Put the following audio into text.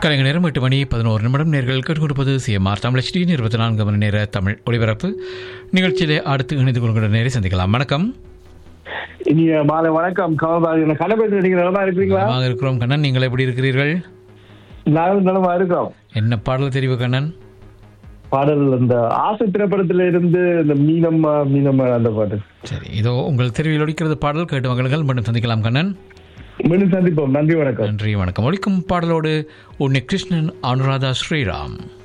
கலைஞர் நேரம் எட்டு மணி பதினோரு நிமிடம் நேர்கள் கேட்டுக்கொடுப்பது சிஎம்ஆர் தமிழ் ஹெச்டி இருபத்தி நான்கு மணி நேர தமிழ் ஒளிபரப்பு நிகழ்ச்சியிலே அடுத்து இணைந்து கொள்கிற நேரை சந்திக்கலாம் வணக்கம் இனிய மாலை வணக்கம் கமல்பாதி என்ன கணபதி நீங்க நலமா இருக்கிறீங்களா நலமாக இருக்கிறோம் கண்ணன் நீங்கள் எப்படி இருக்கிறீர்கள் நாங்களும் நலமா இருக்கிறோம் என்ன பாடல் தெரிவு கண்ணன் பாடல் இந்த ஆசை திரைப்படத்துல இருந்து இந்த மீனம்மா மீனம்மா அந்த பாட்டு சரி இதோ உங்கள் தெருவில் ஒழிக்கிறது பாடல் கேட்டு மகளுங்கள் மீண்டும் சந்திக்கலாம் கண்ணன் மீண்டும் சந்திப்போம் நன்றி வணக்கம் நன்றி வணக்கம் ஒழிக்கும் பாடலோடு உன்னை கிருஷ்ணன் அனுராதா ஸ்ரீராம்